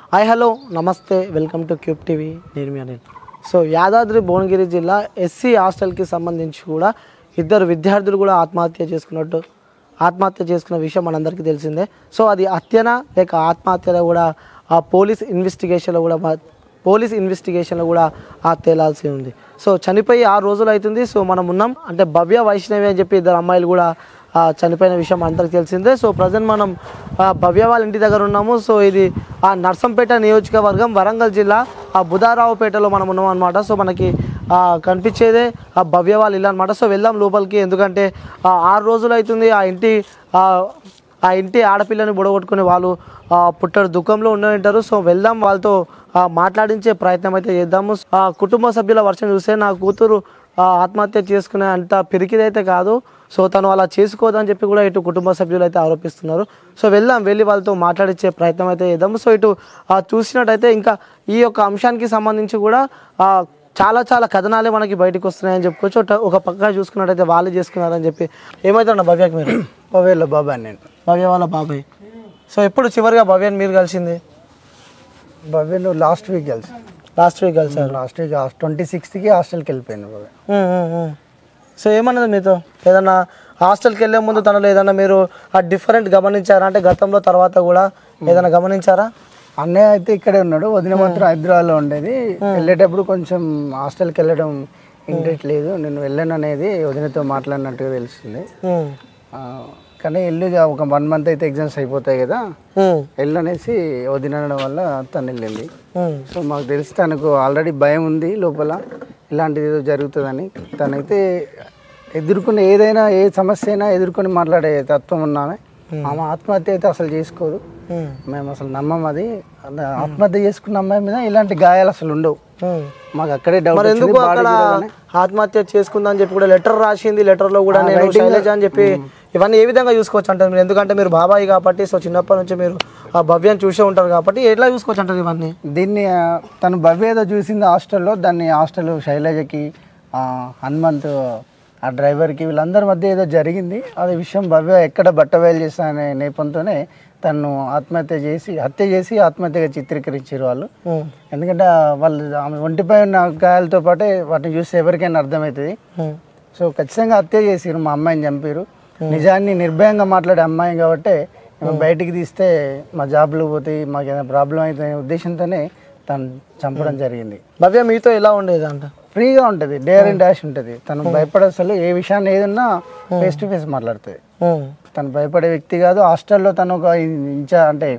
Hi hello నమస్తే welcome to Cube TV నేను మీ అనిల్ సో యాదాద్రి భువనగిరి జిల్లా ఎస్సీ హాస్టల్కి సంబంధించి కూడా ఇద్దరు విద్యార్థులు కూడా ఆత్మహత్య చేసుకున్నట్టు ఆత్మహత్య చేసుకున్న విషయం మనందరికీ తెలిసిందే సో అది హత్యనా లేక ఆత్మహత్యలో కూడా ఆ పోలీస్ ఇన్వెస్టిగేషన్లో కూడా మా- పోలీస్ ఇన్వెస్టిగేషన్లో కూడా ఆ తేలాల్సి ఉంది సో చనిపోయి ఆరు రోజులు అవుతుంది సో మనం ఉన్నాం అంటే భవ్య వైష్ణవి అని చెప్పి ఇద్దరు అమ్మాయిలు కూడా ఆ, చనిపోయిన విషయం అందరికి తెలిసిందే సో ప్రజెంట్ మనం ఆ, భవ్య వాళ్ళ ఇంటి దగ్గర ఉన్నాము సో ఇది ఆ నర్సంపేట నియోజకవర్గం వరంగల్ జిల్లా ఆ బుధారావుపేటలో మనం ఉన్నాం అనమాట సో మనకి ఆ, కనిపించేదే ఆ భవ్య వాళ్ళ ఇల్లు అనమాట సో వెళ్దాం లోపలికి ఎందుకంటే ఆ, ఆరు రోజులు అవుతుంది ఆ ఇంటి ఆ, ఆ ఇంటి ఆడపిల్లని బుడగొట్టుకుని వాళ్ళు ఆ, పుట్టడు దుఃఖంలో ఉండి ఉంటారు సో వెళ్దాం వాళ్ళతో ఆ, మాట్లాడించే ప్రయత్నం అయితే చేద్దాము ఆ, కుటుంబ సభ్యుల వర్షం చూస్తే నా కూతురు ఆ, ఆత్మహత్య చేసుకునే అంత పిరికిదైతే కాదు సో తను అలా చేసుకోదని చెప్పి కూడా ఇటు కుటుంబ సభ్యులు అయితే ఆరోపిస్తున్నారు సో వెళ్దాం వెళ్ళి వాళ్ళతో మాట్లాడించే ప్రయత్నం అయితే చేద్దాము సో ఇటు ఆ, చూసినట్టయితే ఇంకా ఈ యొక్క అంశానికి సంబంధించి కూడా ఆ, చాలా చాలా కథనాలే మనకి బయటకు వస్తున్నాయని చెప్పుకోవచ్చు ఒక- ఒక పక్క చూసుకున్నట్టయితే వాళ్ళు చేసుకున్నారని చెప్పి ఏమవుతుండ భవ్యకి మీరు పవేళ్ళ బాబాయ్ నేను భవ్య వాళ్ళ బాబాయ్ సో ఎప్పుడు చివరిగా భవ్యని మీరు కలిసింది బాబాయ్ నువ్వు లాస్ట్ వీక్ కలిసి లాస్ట్ వీక్ కలిసారు లాస్ట్ వీక్ ట్వంటీ సిక్స్త్కి హాస్టల్కి వెళ్ళిపోయింది బాబాయ్ ఉమ్, ఉమ్, ఉమ్. సో ఏమన్నది మీతో ఏదన్నా హాస్టల్కి వెళ్ళే ముందు తనలో ఏదన్నా మీరు ఆ డిఫరెంట్ గమనించారా అంటే గతంలో తర్వాత కూడా ఏదైనా గమనించారా అన్నయ్య అయితే ఇక్కడే ఉన్నాడు వదిన మాత్రం హైదరాబాద్లో ఉండేది వెళ్ళేటప్పుడు కొంచెం హాస్టల్కి వెళ్ళడం ఇంట్రెస్ట్ లేదు నేను వెళ్ళాను అనేది వదినతో మాట్లాడినట్టుగా తెలిసింది ఉమ్, ఆ, కానీ వెళ్ళి ఇక ఒక వన్ మంత్ అయితే ఎగ్జామ్స్ అయిపోతాయి కదా ఉమ్, వెళ్ళనేసి వదిన అనడం వల్ల తను వెళ్ళింది ఉమ్, సో మాకు తెలిసి తనకు ఆల్రెడీ భయం ఉంది లోపల ఇలాంటిది ఏదో జరుగుతుందని తనైతే ఎదుర్కొనే ఏదైనా ఏ సమస్య అయినా ఎదుర్కొని మాట్లాడే తత్వం ఉన్నామే ఆమె ఆత్మహత్య అయితే అసలు చేసుకోదు ఉమ్, మేము అసలు నమ్మం అది అలా ఆత్మహత్య చేసుకున్న అమ్మాయి మీద ఇలాంటి గాయాలు అసలు ఉండవు ఉమ్. మాకు అక్కడే డౌట్ మరి ఎందుకు అక్కడ ఆత్మహత్య చేసుకుందని చెప్పి కూడా లెటర్ రాసింది లెటర్ లో కూడా నేను శైలజ అని చెప్పి ఇవన్నీ ఏ విధంగా చూసుకోవచ్చు అంటారు మీరు ఎందుకంటే మీరు బాబాయ్ కాబట్టి సో చిన్నప్పటి నుంచి మీరు ఆ భవ్యాన్ని చూసే ఉంటారు కాబట్టి ఎట్లా చూసుకోవచ్చు అంటారు ఇవన్నీ దీన్ని ఆ, తను భవ్య ఏదో చూసింది హాస్టల్లో దాన్ని హాస్టల్ శైలజకి ఆ, హనుమంత్ ఆ డ్రైవర్కి వీళ్ళందరి మధ్య ఏదో జరిగింది అదే విషయం భవ్య ఎక్కడ బట్టబయలు చేస్తా అనే నేపంతోనే తను ఆత్మహత్య చేసి హత్య చేసి ఆత్మహత్యగా చిత్రీకరించారు వాళ్ళు ఉమ్, ఎందుకంటే ఆ వాళ్ళు ఆమె ఒంటిపై ఉన్న గాయాలతో పాటే వాటిని చూస్తే ఎవరికైనా అర్థమవుతుంది ఉమ్, సో ఖచ్చితంగా హత్య చేసిరు మా అమ్మాయిని చంపారు నిజాన్ని నిర్భయంగా మాట్లాడే అమ్మాయి కాబట్టి ఈమె బయటికి తీస్తే మా జాబ్లు పోతాయి మాకు ఏదైనా ప్రాబ్లం అవుతుంది అనే ఉద్దేశంతోనే తను చంపడం జరిగింది భవ్య మీతో ఎలా ఉండేది అంట ఫ్రీగా ఉంటుంది డేర్ అండ్ డాష్ ఉంటుంది తను భయపడే అసలు ఏ విషయాన్ని ఏదన్నా ఫేస్ టు ఫేస్ మాట్లాడుతుంది ఉమ్, తను భయపడే వ్యక్తి కాదు హాస్టల్లో తను ఒక ఇంచా అంటే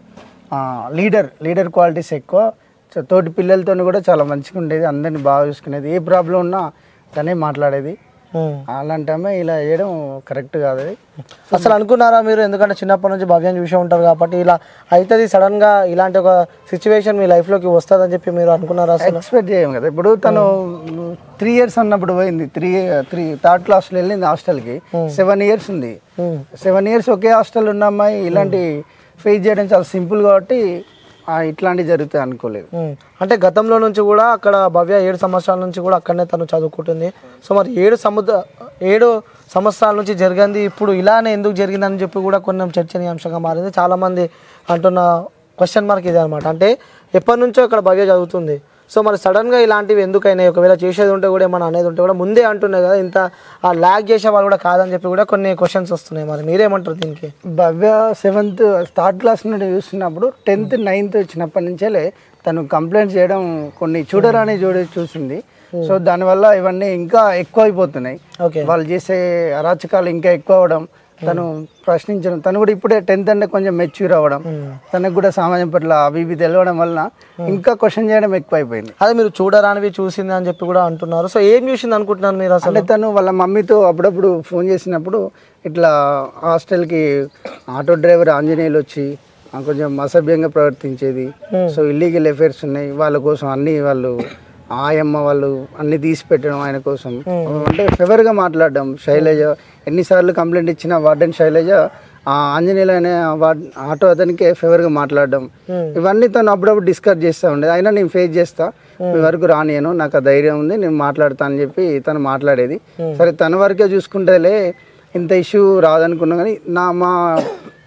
లీడర్ లీడర్ క్వాలిటీస్ ఎక్కువ సో తోటి పిల్లలతో కూడా చాలా మంచిగా ఉండేది అందరిని బాగా చూసుకునేది ఏ ప్రాబ్లం ఉన్నా తనే మాట్లాడేది ఉమ్. అలాంటి అమ్మాయి ఇలా చేయడం కరెక్ట్ కాదు అది అసలు అనుకున్నారా మీరు ఎందుకంటే చిన్నప్పటి నుంచి భవ్యాన్ని చూసే ఉంటారు కాబట్టి ఇలా అవుతుంది సడన్ గా ఇలాంటి ఒక సిచ్యువేషన్ మీ లైఫ్ లోకి వస్తుందని చెప్పి మీరు అనుకున్నారా అసలు ఎక్స్పెక్ట్ చేయం కదా ఇప్పుడు తను త్రీ ఇయర్స్ అన్నప్పుడు పోయింది త్రీ త్రీ థర్డ్ క్లాస్లో వెళ్ళింది హాస్టల్కి సెవెన్ ఇయర్స్ ఉంది ఉమ్, సెవెన్ ఇయర్స్ ఒకే హాస్టల్ ఉన్న అమ్మాయి ఇలాంటి ఫేస్ చేయడం చాలా సింపుల్ కాబట్టి ఆ, ఇట్లాంటివి జరుగుతాయి అనుకోలేదు ఉమ్. అంటే గతంలో నుంచి కూడా అక్కడ భవ్య ఏడు సంవత్సరాల నుంచి కూడా అక్కడనే తను చదువుకుంటుంది సో మరి ఏడు సముద్ర ఏడు సంవత్సరాల నుంచి జరిగింది ఇప్పుడు ఇలానే ఎందుకు జరిగిందని చెప్పి కూడా కొన్ని చర్చనీయాంశంగా మారింది చాలామంది అంటున్న క్వశ్చన్ మార్క్ ఇదే అనమాట అంటే ఎప్పటి నుంచో ఇక్కడ భవ్య చదువుతుంది సో మరి సడన్గా ఇలాంటివి ఎందుకైనాయి ఒకవేళ చేసేది ఉంటే కూడా ఏమైనా అనేది ఉంటే కూడా ముందే అంటున్నాయి కదా ఇంత ఆ ల్యాగ్ చేసే వాళ్ళు కూడా కాదని చెప్పి కూడా కొన్ని క్వశ్చన్స్ వస్తున్నాయి మరి మీరేమంటారు దీనికి భవ్య సెవెంత్ థర్డ్ క్లాస్ నుండి చూస్తున్నప్పుడు టెన్త్ నైన్త్ వచ్చినప్పటి నుంచే తను కంప్లైంట్ చేయడం కొన్ని చూడరాని చూడ చూసింది సో దానివల్ల ఇవన్నీ ఇంకా ఎక్కువ అయిపోతున్నాయి ఓకే వాళ్ళు చేసే అరాచకాలు ఇంకా ఎక్కువ అవ్వడం తను ప్రశ్నించడం తను కూడా ఇప్పుడే టెన్త్ అంటే కొంచెం మెచ్యూర్ అవ్వడం తనకు కూడా సమాజం పట్ల అవి ఇవి తెలియడం వలన ఇంకా క్వశ్చన్ చేయడం ఎక్కువ అయిపోయింది అదే మీరు చూడరానివి చూసింది అని చెప్పి కూడా అంటున్నారు సో ఏం చూసింది అనుకుంటున్నారు మీరు అసలు అంటే తను వాళ్ళ మమ్మీతో అప్పుడప్పుడు ఫోన్ చేసినప్పుడు ఇట్లా హాస్టల్కి ఆటో డ్రైవర్ ఆంజనేయులు వచ్చి ఆ, కొంచెం అసభ్యంగా ప్రవర్తించేది సో ఇల్లీగల్ ఎఫైర్స్ ఉన్నాయి వాళ్ళ కోసం అన్ని వాళ్ళు ఆయమ్మ వాళ్ళు అన్ని తీసి పెట్టడం ఆయన కోసం అంటే ఫేవర్గా మాట్లాడడం శైలజ ఎన్నిసార్లు కంప్లైంట్ ఇచ్చిన వార్డెన్ శైలజ ఆ ఆంజనేయులు అనే వార్డ్ ఆటో అతనికి ఫేవర్గా మాట్లాడడం ఇవన్నీ తను అప్పుడప్పుడు డిస్కస్ చేస్తూ ఉండేది అయినా నేను ఫేస్ చేస్తా మీ వరకు రానియను నాకు ఆ ధైర్యం ఉంది నేను మాట్లాడతా అని చెప్పి తను మాట్లాడేది సరే తన వరకే చూసుకుంటేలే ఇంత ఇష్యూ రాదనుకున్నా కానీ నా మా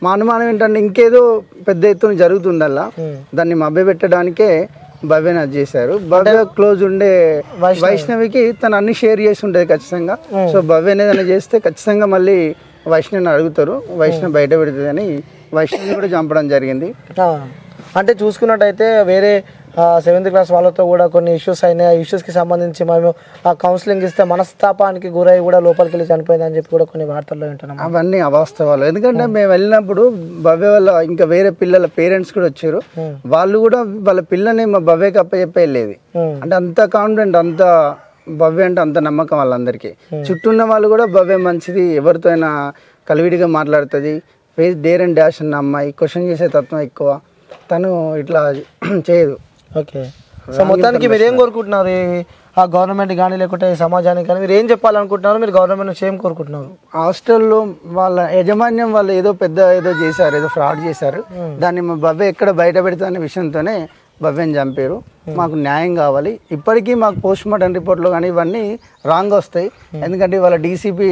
మా అనుమానం ఏంటంటే ఇంకేదో పెద్ద ఎత్తున జరుగుతుందల్లా దాన్ని మభ్యపెట్టడానికే భవ్యని అది చేశారు భవ్య క్లోజ్ ఉండే వైష్ణవికి తను అన్ని షేర్ చేసి ఉంటుంది ఖచ్చితంగా సో భవ్య ఏదైనా చేస్తే ఖచ్చితంగా మళ్ళీ వైష్ణవిని అడుగుతారు వైష్ణవి బయట పెడుతుంది అని వైష్ణవిని కూడా చంపడం జరిగింది ఆ, అంటే చూసుకున్నట్టయితే వేరే సెవెంత్ క్లాస్ వాళ్ళతో కూడా కొన్ని ఇష్యూస్ అయినాయి ఆ ఇష్యూస్కి సంబంధించి మేము ఆ కౌన్సిలింగ్ ఇస్తే మనస్తాపానికి గురై కూడా లోపలికి వెళ్ళి చనిపోయిందని చెప్పి కూడా కొన్ని వార్తల్లో వింటున్నాం అవన్నీ అవాస్తవాలు ఎందుకంటే మేము వెళ్ళినప్పుడు భవ్య వాళ్ళ ఇంకా వేరే పిల్లల పేరెంట్స్ కూడా వచ్చారు వాళ్ళు కూడా వాళ్ళ పిల్లని మా భవ్యకి అప్పచెప్పి వెళ్ళేది Hmm. అంటే అంత కాన్ఫిడెంట్ అంత భవ్య అంటే అంత నమ్మకం వాళ్ళందరికీ చుట్టూ ఉన్న వాళ్ళు కూడా భవ్య మంచిది ఎవరితో అయినా కలివిడిగా మాట్లాడుతుంది ఫేస్ డేర్ అండ్ డాష్ అన్న అమ్మాయి క్వశ్చన్ చేసే తత్వం ఎక్కువ తను ఇట్లా చేయదు ఓకే సో మొత్తానికి మీరు ఏం కోరుకుంటున్నారు ఈ ఆ గవర్నమెంట్ కానీ లేకుంటే ఈ సమాజానికి కానీ మీరు ఏం చెప్పాలనుకుంటున్నారు మీరు గవర్నమెంట్ నుంచి ఏం కోరుకుంటున్నారు హాస్టల్లో వాళ్ళ యజమాన్యం వాళ్ళు ఏదో పెద్ద ఏదో చేశారు ఏదో ఫ్రాడ్ చేశారు దాన్ని మా భవ్య ఎక్కడ బయట పెడతా అనే విషయంతోనే భవ్యని చంపారు మాకు న్యాయం కావాలి ఇప్పటికీ మాకు పోస్ట్ మార్టం రిపోర్ట్లో కానీ ఇవన్నీ రాంగ్ వస్తాయి ఎందుకంటే వాళ్ళ డీసీపీ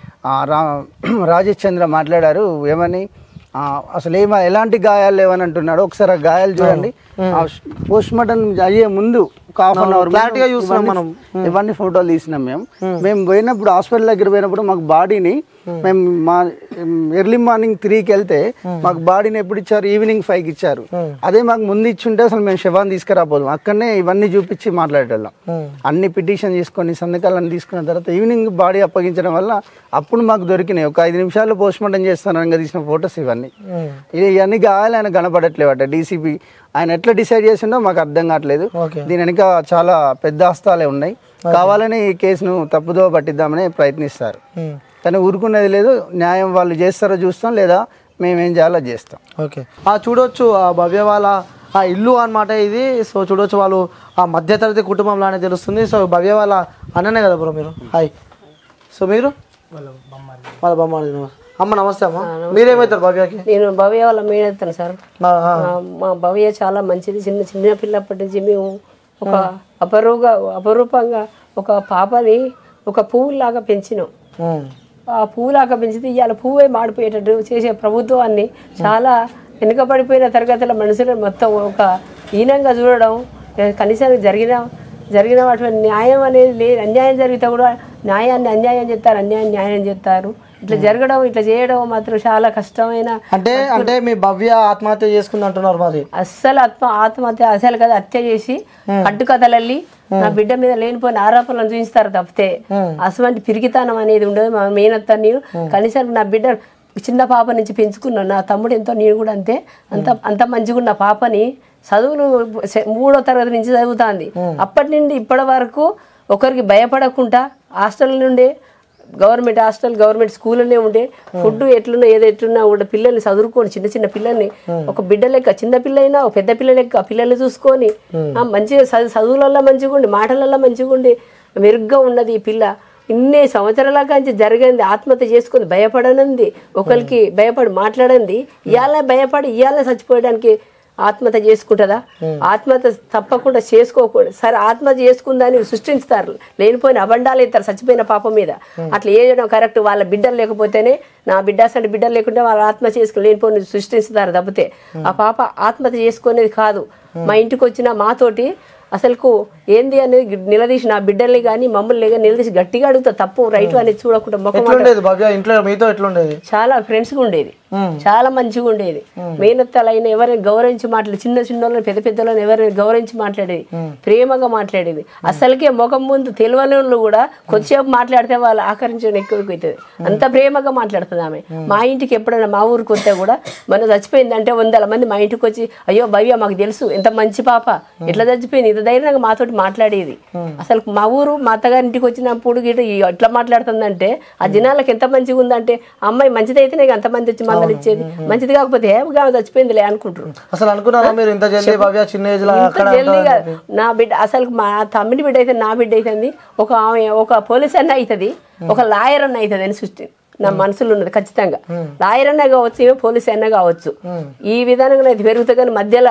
రా రాజేష్ చంద్ర మాట్లాడారు ఏమని ఆ, అసలు ఏమ ఎలాంటి గాయాలు లేవని అంటున్నాడు ఒకసారి ఆ గాయాలు చూడండి పోస్ట్ మార్టం అయ్యే ముందు ఒక హాఫ్ అన్ అవర్ క్లారిటీగా చూస్తున్నాం మనం. ఇవన్నీ ఫోటోలు తీసినాం మేము మేము పోయినప్పుడు హాస్పిటల్ దగ్గర పోయినప్పుడు మాకు బాడీని మేము మా ఎర్లీ మార్నింగ్ త్రీకి వెళ్తే మాకు బాడీని ఎప్పుడు ఇచ్చారు ఈవినింగ్ ఫైవ్కి ఇచ్చారు అదే మాకు ముందు ఇచ్చుంటే అసలు మేము శవాన్ని తీసుకురాపోదు అక్కడనే ఇవన్నీ చూపించి మాట్లాడేటోళ్ళం అన్ని పిటిషన్ తీసుకొని సంతకాలను తీసుకున్న తర్వాత ఈవినింగ్ బాడీ అప్పగించడం వల్ల అప్పుడు మాకు దొరికినాయి ఒక ఐదు నిమిషాల్లో పోస్ట్ మార్టం చేస్తానని తీసిన ఫొటోస్ ఇవన్నీ ఇది ఇవన్నీ గాయాలు ఆయన కనపడట్లేవట డీసీపీ ఆయన ఎట్లా డిసైడ్ చేసిండో మాకు అర్థం కావట్లేదు ఓకే దీని వెనుక చాలా పెద్ద హస్తాలే ఉన్నాయి కావాలని ఈ కేసును తప్పుదో పట్టిద్దామని ప్రయత్నిస్తారు కానీ ఊరుకునేది లేదు న్యాయం వాళ్ళు చేస్తారో చూస్తాం లేదా మేమేం చేయాలో అది చేస్తాం ఓకే ఆ చూడొచ్చు ఆ భవ్య వాళ్ళ ఆ ఇల్లు అన్నమాట ఇది సో చూడొచ్చు వాళ్ళు ఆ మధ్యతరగతి కుటుంబంలానే తెలుస్తుంది సో భవ్య వాళ్ళ అన్ననే కదా బ్రో మీరు హాయ్ సో మీరు వాళ్ళ బొమ్మ అమ్మ నమస్తే అమ్మ మీరేమవుతారు భవ్యకి నేను భవ్య వాళ్ళ మేడెత్తాను సార్ ఆ, ఆ. ఆ, మా భవ్య చాలా మంచిది చిన్న చిన్న పిల్లప్పటి నుంచి మేము ఒక అపరూగా అపరూపంగా ఒక పాపని ఒక పువ్వులాగా పెంచినాం ఉమ్. ఆ పువ్వులాగా పెంచితే ఇవాళ పువ్వే మాడిపోయేటట్టు చేసే ప్రభుత్వాన్ని చాలా వెనుకబడిపోయిన తరగతుల మనుషులను మొత్తం ఒక హీనంగా చూడడం ఏ, కనీసం జరిగిన జరిగిన అటువంటి న్యాయం అనేది లేదు అన్యాయం జరిగితే కూడా న్యాయాన్ని అన్యాయం చేస్తారు అన్యాయం న్యాయం చేస్తారు ఇట్లా జరగడం ఇట్లా చేయడం మాత్రం చాలా కష్టమైన అంటే అంటే మీ భవ్య ఆత్మహత్య చేసుకుంది అంటున్నారు మరి అస్సలు ఆత్మ ఆత్మహత్య అసలు కదా హత్య చేసి కట్టుకథలల్లి నా బిడ్డ మీద లేనిపోయిన ఆరోపణలు చూపిస్తారు తప్పితే అటువంటి పిరికితనం అనేది ఉండదు మా మేనత్త నేను కనీసం నా బిడ్డ చిన్న పాప నుంచి పెంచుకున్నాను నా తమ్ముడు ఎంతో నేను కూడా అంతే అంత అంత మంచిగా ఉన్న పాపని చదువులు సె- మూడో తరగతి నుంచి చదువుతాంది అప్పటి నుండి ఇప్పటి వరకు ఒకరికి భయపడకుండా హాస్టల్ నుండి గవర్నమెంట్ హాస్టల్ గవర్నమెంట్ స్కూల్లోనే ఉండే ఫుడ్ ఎట్లున్నా ఏదో ఎట్లున్నా కూడా పిల్లల్ని చదువుకొని చిన్న చిన్న పిల్లల్ని ఒక బిడ్డ లెక్క చిన్న పిల్ల అయినా ఒక పెద్ద పిల్ల లెక్క పిల్లల్ని చూసుకొని ఆ, మంచిగా చదువు చదువులలో మంచిగా ఉండి మాటలలో మంచిగా ఉండి మెరుగ్గా ఉన్నది ఈ పిల్ల ఇన్ని సంవత్సరాల కాంచి జరిగింది ఆత్మహత్య చేసుకొని భయపడనంది ఒకరికి భయపడి మాట్లాడంది ఇవాళ భయపడి ఇవాళ చచ్చిపోయడానికి ఆత్మహత్య చేసుకుంటుందా ఆత్మహత్య తప్పకుండా చేసుకోకూడదు సరే ఆత్మహత్య చేసుకుందని సృష్టిస్తారు లేనిపోయిన అబండాలు ఇస్తారు చచ్చిపోయిన పాప మీద అట్లా చేయడం కరెక్ట్ వాళ్ళ బిడ్డలు లేకపోతేనే నా బిడ్డ అంటే బిడ్డలు లేకుంటే వాళ్ళు ఆత్మహత్య చేసుకుని లేనిపోయిన సృష్టిస్తారు తప్పితే ఆ పాప ఆత్మహత్య చేసుకునేది కాదు మా ఇంటికి వచ్చిన మాతోటి అసలుకు ఏంది అనేది నిలదీసి నా బిడ్డల్ని కానీ మమ్మల్ని కానీ నిలదీసి గట్టిగా అడుగుతా తప్పు రైట్ అనేది చూడకుండా ముఖం ఎట్లుండేది భవ్య ఇంట్లో మీతో ఎట్లుండేది చాలా ఫ్రెండ్స్గా ఉండేది చాలా మంచిగా ఉండేది మేనత్తలైన ఎవరైనా గౌరవించి మాట్లాడి చిన్న చిన్న వాళ్ళని పెద్ద పెద్ద వాళ్ళని ఎవరైనా గౌరవించి మాట్లాడేది ప్రేమగా మాట్లాడేది అసలుకే ముఖం ముందు తెలియని వాళ్ళు కూడా కొద్దిసేపు మాట్లాడితే వాళ్ళు ఆకరించడం ఎక్కువ అవుతుంది అంత ప్రేమగా మాట్లాడుతుంది ఆమె మా ఇంటికి ఎప్పుడైనా మా ఊరికి వస్తే కూడా మన చచ్చిపోయింది అంటే వందల మంది మా ఇంటికి వచ్చి అయ్యో భవ్య మాకు తెలుసు ఎంత మంచి పాప ఎట్లా చచ్చిపోయింది ఇంత ధైర్యంగా మాతోటి మాట్లాడేది అసలు మా ఊరు మా అత్తగారి ఇంటికి వచ్చినప్పుడు గిట్ట ఈ ఎట్లా మాట్లాడుతుందంటే ఆ జనాలకు ఎంత మంచిగా ఉందంటే ఆ అమ్మాయి మంచిదైతేనే ఇక అంతమంది వచ్చి మందలు ఇచ్చేది మంచిది కాకపోతే ఏ ఆమె చచ్చిపోయిందిలే అనుకుంటారు అసలు అనుకున్నారా మీరు ఇంత జల్దీ భవ్య చిన్న ఏజ్ లో ఇంత అక్కడ జల్దీగా నా బిడ్డ అసలు మా తమ్మిడి బిడ్డ అయితే నా బిడ్డ అవుతుంది ఒక ఆమె ఒక పోలీస్ అన్న అవుతుంది ఒక లాయర్ అన్న అవుతుంది అని సృష్టి నా మనసులో ఉన్నది ఖచ్చితంగా లాయర్ అన్న కావచ్చు ఏమో పోలీస్ అన్న కావచ్చు ఈ విధానంగా అయితే పెరుగుతుంది కానీ మధ్యలో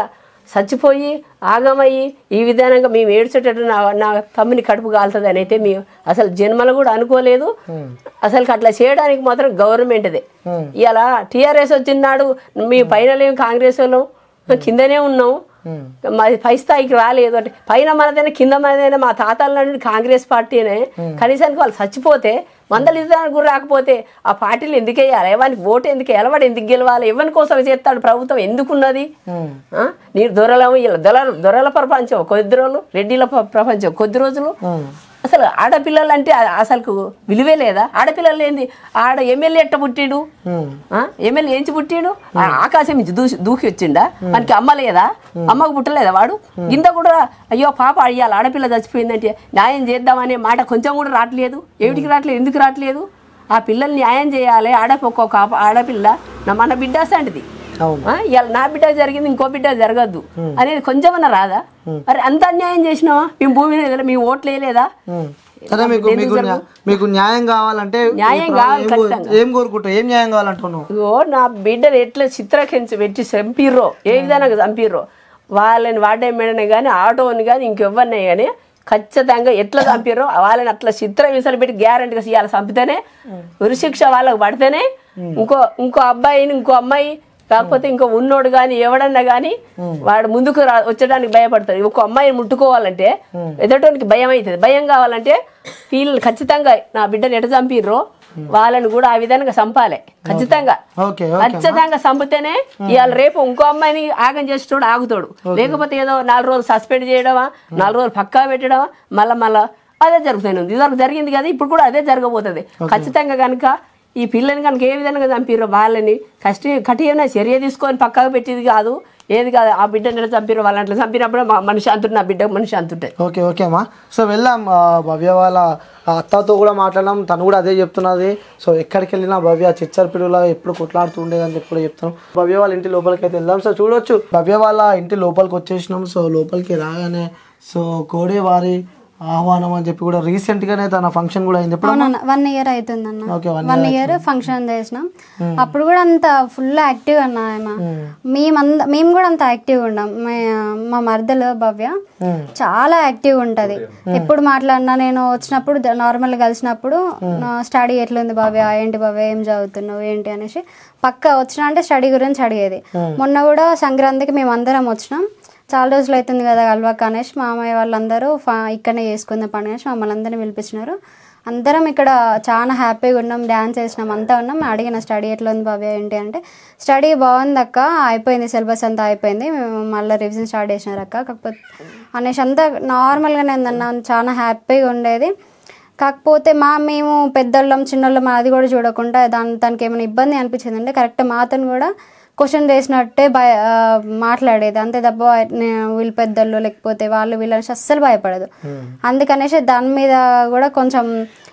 చచ్చిపోయి ఆగమయ్యి ఈ విధానంగా మేము ఏడ్చేటట్టు నా నా తమ్ముని కడుపు కాలుతుంది అని అయితే మేము అసలు జన్మలో కూడా అనుకోలేదు అసలు అట్లా చేయడానికి మాత్రం గవర్నమెంట్దే ఇలా టీఆర్ఎస్ వచ్చినాడు మీ పైన లేము కాంగ్రెస్ వాళ్ళం కిందనే ఉన్నాం మాది పై స్థాయికి రాలేదు అంటే పైన మనదైనా కింద మనదైనా మా తాతల నుండి కాంగ్రెస్ పార్టీనే కనీసానికి వాళ్ళు చచ్చిపోతే మందలు ఇద్దరికి కూడా రాకపోతే ఆ పార్టీలు ఎందుకు వేయాలి ఎవరికి ఓటు ఎందుకు ఎలవాడు ఎందుకు గెలవాలి ఎవరి కోసం చేస్తాడు ప్రభుత్వం ఎందుకున్నది ఆ? నీరు దొరలము ఇలా దొర దొరల ప్రపంచం కొద్ది రోజులు రెడ్డిల ప్ర- ప్రపంచం కొద్ది రోజులు అసలు ఆడపిల్లలు అంటే అ- అసలు విలువే లేదా ఆడపిల్లలు ఏంది ఆడ ఎమ్మెల్యే ఎట్ట పుట్టిండు ఆ? ఎమ్మెల్యే ఏంచి పుట్టిండు ఆ ఆకాశం నుంచి దూసి దూకి వచ్చిండా మనకి అమ్మ లేదా అమ్మకు పుట్టలేదా వాడు గింత కూడా అయ్యో పాప అయ్యాలి ఆడపిల్ల చచ్చిపోయిందంటే న్యాయం చేద్దామనే మాట కొంచెం కూడా రావట్లేదు ఏమిటికి రావట్లేదు ఎందుకు రావట్లేదు ఆ పిల్లల్ని న్యాయం చేయాలి ఆడ ఒక్కొక్క ఆప- ఆడపిల్ల నా మన బిడ్డ సంటిది అవును ఇవాళ నా బిడ్డ జరిగింది ఇంకో బిడ్డ జరగద్దు అనేది కొంచెమన్నా రాదా మరి అంత అన్యాయం చేసినావా మేము భూమి మీద మేము ఓట్లు వేయలేదా సరే మీకు మీకు న్యా- మీకు న్యాయం కావాలంటే న్యాయం ఇప్పుడు కావాలి ఏం కోరు- ఖచ్చితంగా. ఏం కోరుకుంటావు ఏం న్యాయం కావాలంటున్నావు ఇగో నా బిడ్డను ఎట్లా చిత్రహించి పెట్టి చంపిర్రో ఏ విధంగా చంపిర్రో వాళ్ళని వాడే మేడనే కానీ ఆటోని కానీ ఇంకెవ్వరిని కానీ ఖచ్చితంగా ఎట్లా చంపిర్రో వాళ్ళని అట్లా చిత్ర విసలు పెట్టి గ్యారంటీగా ఇవాళ చంపితేనే ఉరిశిక్ష వాళ్ళకి పడితేనే ఇంకో ఇంకో అబ్బాయిని ఇంకో అమ్మాయి కాకపోతే ఇంకో ఉన్నోడు కానీ ఎవడన్నా కానీ వాడు ముందుకు రా వచ్చడానికి భయపడతాడు ఒక అమ్మాయిని ముట్టుకోవాలంటే ఎదుటోనికి భయం అవుతుంది భయం కావాలంటే వీళ్ళు ఖచ్చితంగా నా బిడ్డను ఎట చంపిర్రో వాళ్ళని కూడా ఆ విధంగా చంపాలి ఖచ్చితంగా ఓకే ఖచ్చితంగా చంపితేనే ఇవాళ రేపు ఇంకో అమ్మాయిని ఆగం చేసేటోడు ఆగుతాడు లేకపోతే ఏదో నాలుగు రోజులు సస్పెండ్ చేయడమా నాలుగు రోజులు పక్కా పెట్టడమా మళ్ళా మళ్ళా అదే జరుగుతుంది ఇదివరకు జరిగింది కదా ఇప్పుడు కూడా అదే జరగబోతుంది ఖచ్చితంగా కనుక ఈ పిల్లని కనుక ఏ విధంగా చంపిర్రో వాళ్ళని కష్ట కఠిన చర్య తీసుకొని పక్కకు పెట్టేది కాదు ఏది కాదు ఆ బిడ్డని ఎట్లా చంపిర్రో వాళ్ళని అట్లా చంపినప్పుడు మా మనిషి అంతుంటే నా బిడ్డ మనిషి అంతుంటుంది ఓకే ఓకే అమ్మా సో వెళ్దాం ఆ, భవ్య వాళ్ళ అత్తతో కూడా మాట్లాడడం తను కూడా అదే చెప్తున్నది సో ఎక్కడికి వెళ్ళినా భవ్య చిచ్చర్ పిల్లలాగా ఎప్పుడు కొట్లాడుతూ ఉండేదని చెప్పి కూడా చెప్తాను భవ్య వాళ్ళ ఇంటి లోపలికి అయితే వెళ్దాం సో చూడొచ్చు భవ్య వాళ్ళ ఇంటి లోపలికి వచ్చేసినాం సో లోపలికి రాగానే సో కోడే వారి ఆహ్వానం అని చెప్పి కూడా రీసెంట్ గానే తన ఫంక్షన్ కూడా అయింది ఎప్పుడు అవునన్న వన్ ఇయర్ అవుతుందన్న okay one one year function చేసినాం అప్పుడు కూడా అంత ఫుల్ యాక్టివ్ అన్న ఆమె మేమంద మేము కూడా అంత యాక్టివ్ ఉన్నాం మే- మా మరదలు భవ్య చాలా యాక్టివ్ ఉంటది ఎప్పుడు మాట్లాడినా నేను వచ్చినప్పుడు నార్మల్ కలిసినప్పుడు స్టడీ ఎట్లుంది భవ్య ఏంటి భవ్య ఏం చదువుతున్నావు ఏంటి అనేసి పక్క వచ్చినా అంటే స్టడీ గురించి అడిగేది మొన్న కూడా సంక్రాంతికి మేము అందరం వచ్చినాం చాలా రోజులు అవుతుంది కదా కలవక అనేసి మామయ్య వాళ్ళందరూ ఫా- ఇక్కడనే చేసుకుందాం పండుగ అనేసి మమ్మల్ని అందరినీ పిలిపించినారు అందరం ఇక్కడ చాలా హ్యాపీగా ఉన్నాం డ్యాన్స్ వేసినాం అంతా ఉన్నాం అడిగిన స్టడీ ఎట్లా ఉంది భవ్య ఏంటి అంటే స్టడీ బాగుంది అక్క అయిపోయింది సిలబస్ అంతా అయిపోయింది మేము మళ్ళీ రివిజన్ స్టార్ట్ చేసినారు అక్క కాకపోతే అనేసి అంతా నార్మల్గానే ఉందన్న చాలా హ్యాపీగా ఉండేది కాకపోతే మా మేము పెద్దోళ్ళం చిన్నోళ్ళం అది కూడా చూడకుండా దాని తనకి ఏమైనా ఇబ్బంది అనిపించింది అంటే కరెక్ట్ మాతను కూడా క్వశ్చన్ చేసినట్టే భయ ఆ, మాట్లాడేది అంతే తప్ప నే- వీళ్ళు పెద్దోళ్ళు లేకపోతే వాళ్ళు వీళ్ళని అస్సలు భయపడదు అందుకనేసి దాని మీద కూడా కొంచెం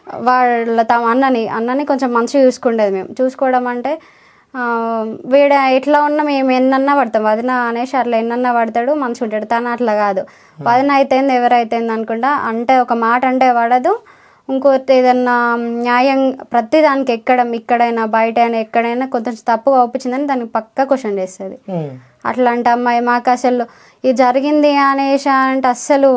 వాళ్ళ తమ అన్నని అన్నని కొంచెం మంచిగా చూసుకుండేది మేము చూసుకోవడం అంటే ఆ, వీడ ఎట్లా ఉన్నా మేము ఎన్నన్నా పడతాం వదిన అనేసి అట్లా ఎన్నన్నా పడతాడు మంచిగా ఉంటాడు తను అట్లా కాదు వదిన అయితేంది ఎవరైతేంది అనుకుంటా అంటే ఒక మాట అంటే పడదు ఇంకోటి ఏదన్నా న్యాయం ప్రతి దానికి ఎక్కడం ఇక్కడైనా బయట అయినా ఎక్కడైనా కొంచెం తప్పుగా ఒప్పించిందని దానికి పక్కా క్వశ్చన్ చేస్తుంది అట్లాంటి అమ్మాయి మాకు అసలు ఇది జరిగింది అనేసి అంటే అస్సలు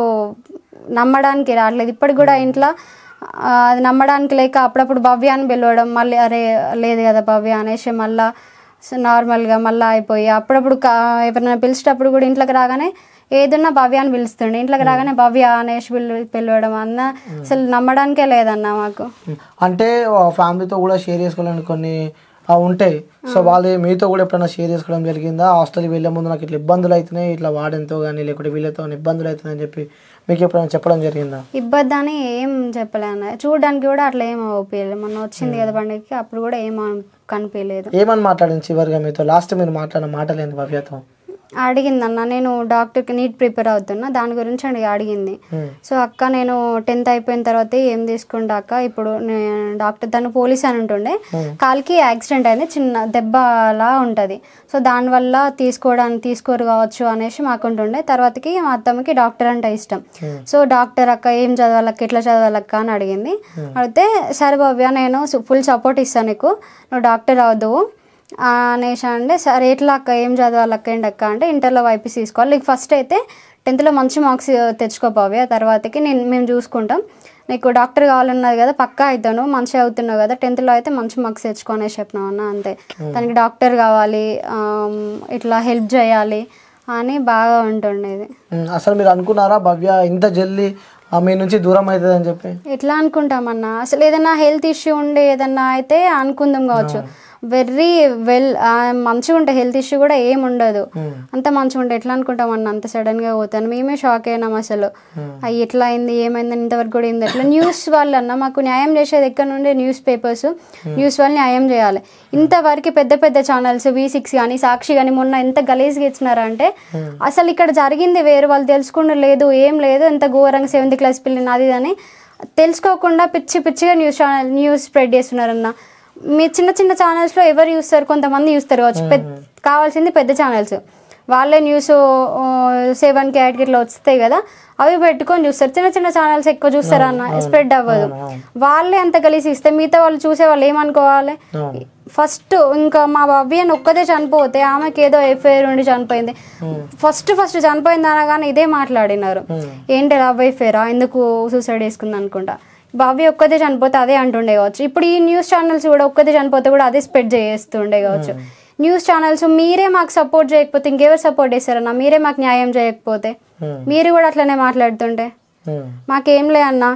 నమ్మడానికి రావట్లేదు ఇప్పటికి కూడా ఇంట్లో ఆ, అది నమ్మడానికి లేక అప్పుడప్పుడు భవ్య అని పిలవడం మళ్ళీ అరే లేదు కదా భవ్య అనేసి మళ్ళా సో నార్మల్గా మళ్ళీ అయిపోయి అప్పుడప్పుడు కా ఎవరైనా పిలిచేటప్పుడు కూడా ఇంట్లోకి రాగానే ఏదన్నా భవ్య అని పిలుస్తుండే ఇంట్లోకి రాగానే భవ్య అనేసి పిలు పిలవడం అన్న అసలు నమ్మడానికే లేదన్న మాకు అంటే ఫ్యామిలీతో కూడా షేర్ చేసుకోవాలని కొన్ని ఆ, ఉంటాయి సో వాళ్ళు మీతో కూడా ఎప్పుడైనా షేర్ చేసుకోవడం జరిగిందా హాస్టల్కి వెళ్ళే ముందు నాకు ఇట్లా ఇబ్బందులు అవుతున్నాయి ఇట్లా వాడెంతో కానీ లేకుంటే వీళ్ళతో ఇబ్బందులు అవుతున్నాయని చెప్పి మీకు ఎప్పుడైనా చెప్పడం జరిగిందా ఇబ్బంది అని ఏం చెప్పలేను చూడడానికి కూడా అట్లా ఏం అవుపించలేదు మొన్న వచ్చింది కదా పండుగకి అప్పుడు కూడా ఏం కనిపించలేదు ఏమని మాట్లాడింది చివరిగా మీతో లాస్ట్ మీరు మాట్లాడిన మాటలేంది భవ్యతో అడిగిందన్న నేను డాక్టర్కి నీట్ ప్రిపేర్ అవుతున్నా దాని గురించి అడిగి అడిగింది సో అక్క నేను టెన్త్ అయిపోయిన తర్వాత ఏం తీసుకుంటా అక్క ఇప్పుడు నేను డాక్టర్ తను పోలీస్ అని ఉంటుండే కాలికి యాక్సిడెంట్ అయింది చిన్న దెబ్బలా ఉంటుంది సో దానివల్ల తీసుకోవడానికి తీసుకోరు కావచ్చు అనేసి మాకుంటుండే తర్వాతకి మా అత్తమ్మకి డాక్టర్ అంటే ఇష్టం సో డాక్టర్ అక్క ఏం చదవాలక్క ఎట్లా చదవాలక్క అని అడిగింది అడిగితే సరే భవ్య నేను ఫుల్ సపోర్ట్ ఇస్తాను నీకు నువ్వు డాక్టర్ అవద్దు ఆ, అనేసి అంటే సరే ఎట్లా అక్క ఏం చదవాలి అక్క ఏంటి అక్క అంటే ఇంటర్లో వైపీసీ తీసుకోవాలి నీకు ఫస్ట్ అయితే టెన్త్లో మంచి మార్క్స్ తెచ్చుకోపోవి ఆ తర్వాతకి నేను మేము చూసుకుంటాం నీకు డాక్టర్ కావాలన్నది కదా పక్కా అవుతాను మంచిగా అవుతున్నావు కదా టెన్త్లో అయితే మంచి మార్క్స్ తెచ్చుకొని చెప్పినావు అన్న అంతే తనకి డాక్టర్ కావాలి ఆమ్, ఇట్లా హెల్ప్ చేయాలి అని బాగా ఉంటుండేది ఉమ్, అసలు మీరు అనుకున్నారా భవ్య ఇంత జల్దీ ఆ, మీ నుంచి దూరం అవుతుంది అని చెప్పి ఎట్లా అనుకుంటామన్నా అసలు ఏదైనా హెల్త్ ఇష్యూ ఉండే ఏదన్నా అయితే అనుకుందాం కావచ్చు వెరీ వెల్ మంచిగా ఉంటే హెల్త్ ఇష్యూ కూడా ఏం ఉండదు అంత మంచిగా ఉంటే ఎట్లా అనుకుంటాం అన్న అంత సడన్ గా పోతాను మేమే షాక్ అయినాం అసలు అయ్యి ఎట్లా అయింది ఏమైంది ఇంతవరకు కూడా ఏంది ఎట్లా న్యూస్ వాళ్ళు అన్న మాకు న్యాయం చేసేది ఎక్కడ నుండి న్యూస్ పేపర్స్ న్యూస్ వాళ్ళు న్యాయం చేయాలి ఇంతవరకు పెద్ద పెద్ద ఛానల్స్ వి సిక్స్ కానీ సాక్షి కానీ మొన్న ఎంత గలీజ్గా ఇచ్చినారంటే అసలు ఇక్కడ జరిగింది వేరు వాళ్ళు తెలుసుకుండా లేదు ఏం లేదు ఎంత ఘోరంగా సెవెంత్ క్లాస్ పిల్లని అది ఇది అని తెలుసుకోకుండా పిచ్చి పిచ్చిగా న్యూస్ ఛానల్ న్యూస్ స్ప్రెడ్ చేస్తున్నారన్న మీ చిన్న చిన్న ఛానల్స్లో ఎవరు చూస్తారు కొంతమంది చూస్తారు కావచ్చు పెద్ద కావాల్సింది పెద్ద ఛానల్స్ వాళ్ళే న్యూస్ సెవెన్ కి ఎయిట్ కి ఇట్లా వస్తాయి కదా అవి పెట్టుకొని చూస్తారు చిన్న చిన్న ఛానల్స్ ఎక్కువ చూస్తారు అన్న స్ప్రెడ్ అవ్వదు వాళ్ళే అంత కలిసి ఇస్తే మిగతా వాళ్ళు చూసే వాళ్ళు ఏమనుకోవాలి ఫస్ట్ ఇంకా మా భవ్యని ఒక్కదే చనిపోతే ఆమెకి ఏదో ఎఫ్ఐఆర్ ఉండి చనిపోయింది ఫస్ట్ ఫస్ట్ చనిపోయింది అనగానే ఇదే మాట్లాడినారు ఏంటి లవ్ ఎఫ్ఐఆరా ఎందుకు సూసైడ్ చేసుకుంది అనుకుంటా భవ్య ఒక్కదే చనిపోతే అదే అంటుండే కావచ్చు ఇప్పుడు ఈ న్యూస్ ఛానల్స్ కూడా ఒక్కదే చనిపోతే కూడా అదే స్ప్రెడ్ చేస్తుండే కావచ్చు న్యూస్ ఛానల్స్ మీరే మాకు సపోర్ట్ చేయకపోతే ఇంకెవరు సపోర్ట్ చేస్తారన్న మీరే మాకు న్యాయం చేయకపోతే మీరు కూడా అట్లనే మాట్లాడుతుంటే ఉమ్, మాకేం లే అన్న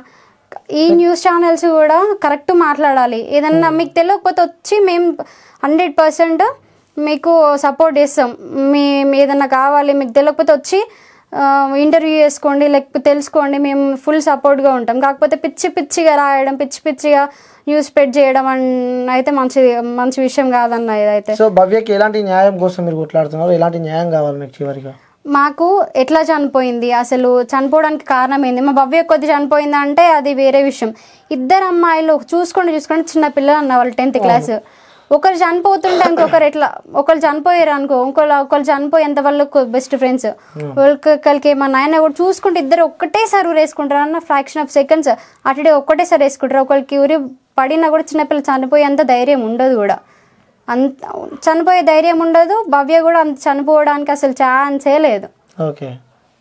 ఈ న్యూస్ ఛానల్స్ కూడా కరెక్ట్ మాట్లాడాలి ఏదన్నా మీకు తెలియకపోతే వచ్చి మేము హండ్రెడ్ పర్సెంట్ మీకు సపోర్ట్ చేస్తాం మీ మీ ఏదన్నా కావాలి మీకు తెలియకపోతే వచ్చి ఇంటర్వ్యూ చేసుకోండి లేకపోతే తెలుసుకోండి మేము ఫుల్ సపోర్ట్గా ఉంటాం కాకపోతే పిచ్చి పిచ్చిగా రాయడం పిచ్చి పిచ్చిగా న్యూస్ స్ప్రెడ్ చేయడం అన్ అయితే మంచి మంచి విషయం కాదన్న ఇదైతే సో భవ్యకి ఎలాంటి న్యాయం కోసం మీరు కొట్లాడుతున్నారు ఎలాంటి న్యాయం కావాలి మీకు చివరిగా మాకు ఎట్లా చనిపోయింది అసలు చనిపోవడానికి కారణం ఏంది మా భవ్య కొద్ది చనిపోయింది అంటే అది వేరే విషయం ఇద్దరు అమ్మాయిలు చూసుకోండి చూసుకోండి చిన్న పిల్లలు అన్న వాళ్ళు టెన్త్ క్లాస్ ఒకరు చనిపోతుంటే ఇంకొకరు ఎట్లా ఒకరు చనిపోయారు అనుకో ఇంకోళ్ళు ఒకరు చనిపోయేంత వాళ్ళకు బెస్ట్ ఫ్రెండ్స్ ఒకరికి ఏమన్నా అయినా కూడా చూసుకుంటే ఇద్దరు ఒక్కటేసారి ఊరేసుకుంటారు అన్న ఫ్రాక్షన్ ఆఫ్ సెకండ్స్ అటుడే ఒక్కటేసారి వేసుకుంటారు ఒకరికి ఊరి పడినా కూడా చిన్నపిల్ల చనిపోయేంత ధైర్యం ఉండదు కూడా అంత చనిపోయే ధైర్యం ఉండదు భవ్య కూడా అంత చనిపోవడానికి అసలు ఛాన్సే లేదు ఓకే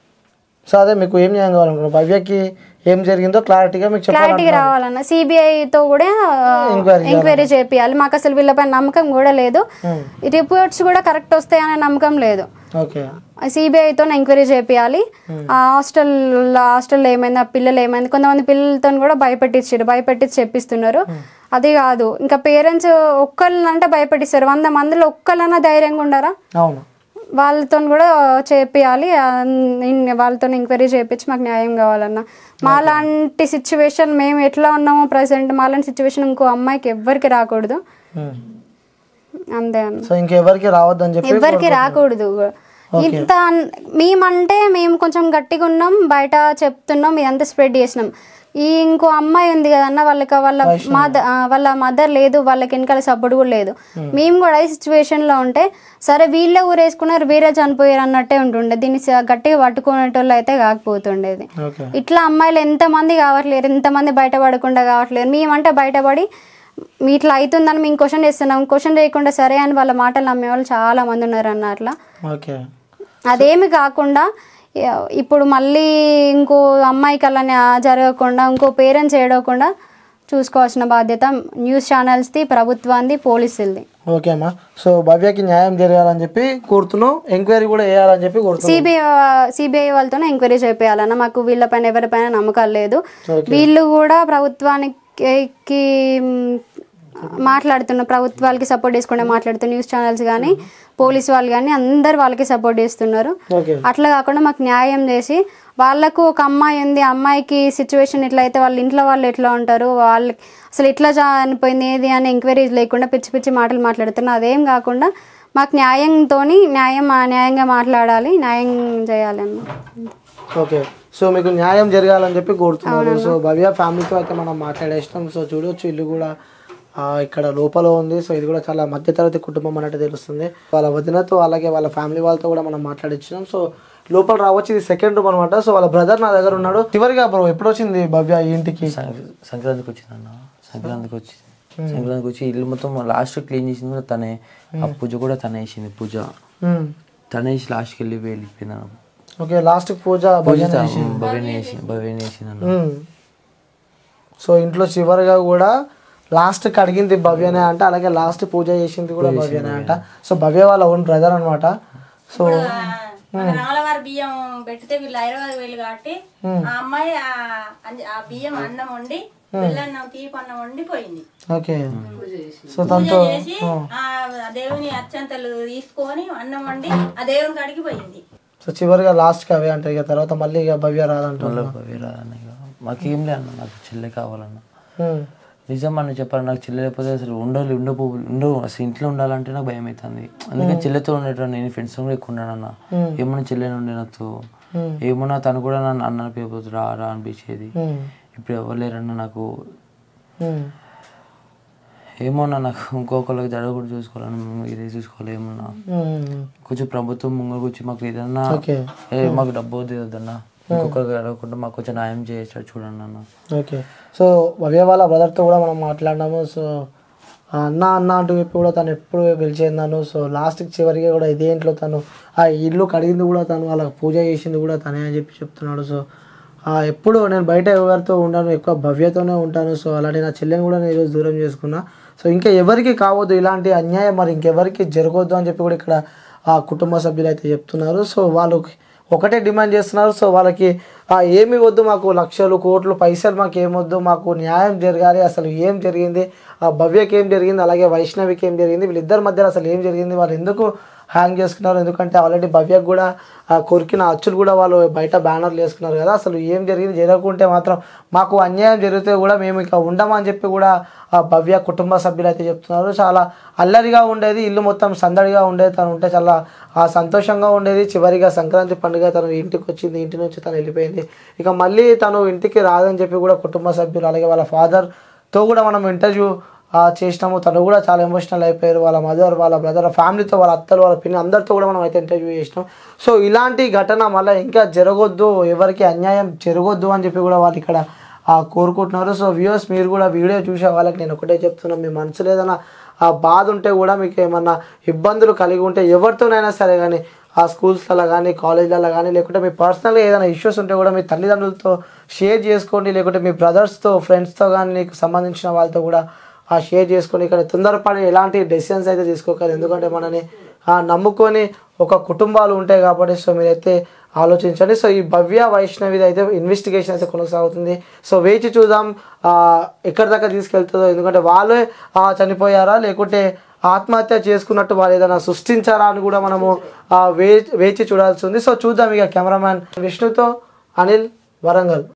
సో అదే మీకు ఏం న్యాయం కావాలనుకున్నారు భవ్యకి ఏం జరిగిందో క్లారిటీగా మీకు చెప్పాలి క్లారిటీ రావాలన్న సిబిఐతో కూడా Enquiry ఎంక్వైరీ చేపియాలి మాకు అసలు వీళ్ళపై నమ్మకం కూడా లేదు ఈ రిపోర్ట్స్ కూడా కరెక్ట్ వస్తాయనే నమ్మకం లేదు ఓకే సిబిఐతో ఎంక్వైరీ చేపియాలి ఆ హాస్టల్ హాస్టల్లో ఏమైంది ఆ పిల్లలు ఏమైంది కొంతమంది పిల్లలతో కూడా భయపెట్టించారు భయపెట్టించి చెప్పిస్తున్నారు అది కాదు ఇంకా పేరెంట్స్ ఒక్కళ్ళంటే భయపెట్టిస్తారు వంద మందిలో ఒక్కళ్ళన్నా ధైర్యంగా ఉండరా అవును వాళ్ళతో కూడా చేపియాలి వాళ్ళతో ఎంక్వైరీ చేయించి మాకు న్యాయం కావాలన్న మాలాంటి సిచ్యువేషన్ మేము ఎట్లా ఉన్నామో ప్రజెంట్ మాలాంటి సిచ్యువేషన్ ఇంకో అమ్మాయికి ఎవ్వరికి రాకూడదు ఉమ్. అంతే అన్న సో ఇంకెవరికి రావద్దని చెప్పి ఎవ్వరికి రాకూడదు ఇంత అన్- మేమంటే మేము కొంచెం గట్టిగా ఉన్నాం బయట చెప్తున్నాం ఇదంతా స్ప్రెడ్ చేసినాం ఈ ఇంకో అమ్మాయి ఉంది కదన్న వాళ్ళకి వాళ్ళ మదర్ వాళ్ళ మదర్ లేదు వాళ్ళకి వెనకాల సపోర్ట్ కూడా లేదు మేము కూడా ఈ సిచ్యువేషన్ లో ఉంటే సరే వీళ్ళే ఊరేసుకున్నారు వీరే చనిపోయారు అన్నట్టే ఉంటుండే దీన్ని స- గట్టిగా పట్టుకునేటోళ్ళు అయితే కాకపోతుండేది ఓకే ఇట్లా అమ్మాయిలు ఎంతమంది కావట్లేరు ఎంతమంది బయటపడకుండా కావట్లేరు మేమంటే బయటపడి మీ ఇట్లా అవుతుందని మేము క్వశ్చన్ చేస్తున్నాం క్వశ్చన్ చేయకుండా సరే అని వాళ్ళ మాటలు నమ్మే వాళ్ళు చాలా మంది ఉన్నారు అన్న అట్లా ఓకే అదేమి కాకుండా యా- ఇప్పుడు మళ్ళీ ఇంకో అమ్మాయికి అలా న్యా- జరగకుండా ఇంకో పేరెంట్స్ ఏడవకుండా చూసుకోవాల్సిన బాధ్యత న్యూస్ ఛానల్స్ది ప్రభుత్వాన్ని పోలీసులది ఓకే అమ్మా సో భవ్యకి న్యాయం జరగాలని చెప్పి కోరుతున్నాం ఎంక్వైరీ కూడా వేయాలని చెప్పి కోరుతున్నాం సిబిఐ సిబిఐ వాళ్ళతోనే ఎంక్వైరీ చేయాలన్న మాకు వీళ్ళపైన ఎవరిపైన నమ్మకాలు లేదు వీళ్ళు కూడా ప్రభుత్వానికి మ్, మాట్లాడుతున్న ప్రభుత్వాలకి సపోర్ట్ చేసుకునే మాట్లాడుతున్న న్యూస్ ఛానల్స్ కానీ పోలీస్ వాళ్ళు కానీ అందరు వాళ్ళకి సపోర్ట్ చేస్తున్నారు ఓకే అట్లా కాకుండా మాకు న్యాయం చేసి వాళ్ళకు ఒక అమ్మాయి ఉంది ఆ అమ్మాయికి సిచ్యువేషన్ ఇట్లా అయితే వాళ్ళ ఇంట్లో వాళ్ళు ఎట్లా ఉంటారు వాళ్ళకి అసలు ఎట్లా చనిపోయింది ఏది అని ఎంక్వైరీ లేకుండా పిచ్చి పిచ్చి మాటలు మాట్లాడుతున్నారు అదేం కాకుండా మాకు న్యాయంతో న్యాయం ఆ న్యాయంగా మాట్లాడాలి న్యాయం చేయాలి అన్న ఓకే సో మీకు న్యాయం జరగాలని చెప్పి కోరుతున్నారు సో భవ్య ఫ్యామిలీతో అయితే మనం మాట్లాడేసినాం సో చూడొచ్చు ఇల్లు కూడా ఆ, ఇక్కడ లోపల ఉంది సో ఇది కూడా చాలా మధ్యతరగతి కుటుంబం అన్నట్టు తెలుస్తుంది వాళ్ళ వదినతో అలాగే వాళ్ళ ఫ్యామిలీ వాళ్ళతో కూడా మనం మాట్లాడించినాం సో లోపల రావచ్చు ఇది సెకండ్ రూమ్ అనమాట సో వాళ్ళ బ్రదర్ నా దగ్గర ఉన్నాడు చివరిగా బ్రో ఎప్పుడు వచ్చింది భవ్య ఈ ఇంటికి సం- సంక్రాంతికి వచ్చిందన్న సంక్రాంతికి వచ్చి సంక్రాంతికి వచ్చి ఇల్లు మొత్తం లాస్ట్ క్లీన్ చేసింది కూడా తనే ఆ పూజ కూడా తనే వేసింది పూజ ఉమ్. తనే వేసి లాస్ట్కి వెళ్ళి వెళ్ళిపోయింది అన్న. ఓకే లాస్ట్ పూజ పూజ భజన భవేని వేసి భవేని వేసింది అన్న ఉమ్. సో ఇంట్లో చివరిగా కూడా లాస్ట్ కడిగింది భవ్యనే అంట అలాగే లాస్ట్ పూజ చేసింది కూడా భవ్యనే అంట సో భవ్య వాళ్ళ ఓన్ బ్రదర్ అనమాట సో మన రామలవారి బియ్యం పెడితే వీళ్ళు హైదరాబాద్ వెళ్ళి కాబట్టి ఆ అమ్మాయి ఆ అంజ- ఆ బియ్యం అన్నం వండి బెల్లన్నం తీపి అన్నం వండి పోయింది ఓకే సో పూజ తనతో చేసి ఆ దేవుని అత్యంతలు తీసుకొని అన్నం వండి ఆ దేవుని కాడికి పోయింది సో చివరిగా లాస్ట్కి అవే అంటాయి ఇక తర్వాత మళ్ళీ ఇక భవ్య రాదంటున్నా భవ్య రాదన్న ఇక మాకేం లే అన్న నాకు చెల్లె కావాలన్న నిజం అని చెప్పాలి నాకు చెల్లె లేకపోతే అసలు ఉండాలి ఉండపో ఉండవు అసలు ఇంట్లో ఉండాలంటే నాకు భయం అవుతుంది అందుకని చెల్లెతో ఉండేటప్పుడు నేను ఫ్రెండ్స్ కూడా ఎక్కువ ఉన్నానన్న ఏమన్నా చెల్లెని ఉండే నాతో ఏమన్నా తను కూడా నన్ను అన్న పేపోతు రా రా అనిపించేది ఇప్పుడు ఎవరు లేరన్న నాకు ఏమన్నా నాకు ఇంకొకరికి జరగకుండా చూసుకోవాలని ఇదే చూసుకోవాలి ఏమన్నా కొంచెం ప్రభుత్వం ముంగకు వచ్చి మాకు ఏదన్నా ఓకే ఏ మాకు డబ్బు వద్దన్న ఇంకొకరికి అడగకుండా మాకు కొంచెం న్యాయం చేసేటట్టు చూడండి అన్న ఓకే సో భవ్య వాళ్ళ బ్రదర్తో కూడా మనం మాట్లాడినాము సో ఆ అన్న అన్న అంటూ చెప్పి కూడా తను ఎప్పుడు పిలిచేందాను సో లాస్ట్కి చివరికి కూడా ఇదే ఇంట్లో తను ఆ ఇల్లు కడిగింది కూడా తను వాళ్ళకి పూజ చేసింది కూడా తనే అని చెప్పి చెప్తున్నాడు సో ఆ ఎప్పుడు నేను బయట ఎవరితో ఉండను ఎక్కువ భవ్యతోనే ఉంటాను సో అలాంటి నా చెల్లెని కూడా నేను ఈరోజు దూరం చేసుకున్నా సో ఇంకా ఎవరికి కావద్దు ఇలాంటి అన్యాయం మరి ఇంకెవరికి జరగవద్దు అని చెప్పి కూడా ఇక్కడ ఆ కుటుంబ సభ్యులు అయితే చెప్తున్నారు సో వాళ్ళు ఒకటే డిమాండ్ చేస్తున్నారు సో వాళ్ళకి ఆ, ఏమి వద్దు మాకు లక్షలు కోట్లు పైసలు మాకు ఏమొద్దు మాకు న్యాయం జరగాలి అసలు ఏం జరిగింది ఆ భవ్యకి ఏం జరిగింది అలాగే వైష్ణవికి ఏం జరిగింది వీళ్ళిద్దరి మధ్యలో అసలు ఏం జరిగింది వాళ్ళు ఎందుకు హ్యాంగ్ చేసుకున్నారు ఎందుకంటే ఆల్రెడీ భవ్యకు కూడా ఆ కొరికిన అచ్చులు కూడా వాళ్ళు బయట బ్యానర్లు వేసుకున్నారు కదా అసలు ఏం జరిగింది జరగకుంటే మాత్రం మాకు అన్యాయం జరిగితే కూడా మేము ఇక ఉండమని చెప్పి కూడా ఆ భవ్య కుటుంబ సభ్యులు అయితే చెప్తున్నారు చాలా అల్లరిగా ఉండేది ఇల్లు మొత్తం సందడిగా ఉండేది తను ఉంటే చాలా ఆ సంతోషంగా ఉండేది చివరిగా సంక్రాంతి పండుగ తను ఇంటికి వచ్చింది ఇంటి నుంచి తను వెళ్ళిపోయింది ఇక మళ్ళీ తను ఇంటికి రాదని చెప్పి కూడా కుటుంబ సభ్యులు అలాగే వాళ్ళ ఫాదర్తో కూడా మనం ఇంటర్వ్యూ ఆ, చేసినాము తను కూడా చాలా ఎమోషనల్ అయిపోయారు వాళ్ళ మదర్ వాళ్ళ బ్రదర్ ఫ్యామిలీతో వాళ్ళ అత్తలు వాళ్ళ పిన్ని అందరితో కూడా మనం అయితే ఇంటర్వ్యూ చేసినాం సో ఇలాంటి ఘటన మళ్ళీ ఇంకా జరగొద్దు ఎవరికి అన్యాయం జరగొద్దు అని చెప్పి కూడా వాళ్ళు ఇక్కడ ఆ, కోరుకుంటున్నారు సో వ్యూవర్స్ మీరు కూడా వీడియో చూసే వాళ్ళకి నేను ఒకటే చెప్తున్నాను మీ మనసులో ఏదైనా ఆ బాధ ఉంటే కూడా మీకు ఏమన్నా ఇబ్బందులు కలిగి ఉంటే ఎవరితోనైనా సరే కానీ ఆ స్కూల్స్లలో కానీ కాలేజ్లలో కానీ లేకుంటే మీ పర్సనల్గా ఏదైనా ఇష్యూస్ ఉంటే కూడా మీ తల్లిదండ్రులతో షేర్ చేసుకోండి లేకుంటే మీ బ్రదర్స్తో ఫ్రెండ్స్తో కానీ నీకు సంబంధించిన వాళ్ళతో కూడా ఆ షేర్ చేసుకొని ఇక్కడ తొందరపడి ఎలాంటి డెసిషన్స్ అయితే తీసుకోకూడదు ఎందుకంటే మనని ఆ, నమ్ముకొని ఒక కుటుంబాలు ఉంటాయి కాబట్టి సో మీరైతే ఆలోచించండి సో ఈ భవ్య వైష్ణవిది అయితే ఇన్వెస్టిగేషన్ అయితే కొనసాగుతుంది సో వేచి చూద్దాం ఆ, ఎక్కడి దాకా తీసుకెళ్తుందో ఎందుకంటే వాళ్ళే ఆ, చనిపోయారా లేకుంటే ఆత్మహత్య చేసుకున్నట్టు వాళ్ళు ఏదైనా సృష్టించారా అని కూడా మనము ఆ, వే వేచి చూడాల్సి ఉంది సో చూద్దాం ఇక కెమెరామ్యాన్ విష్ణుతో అనిల్ వరంగల్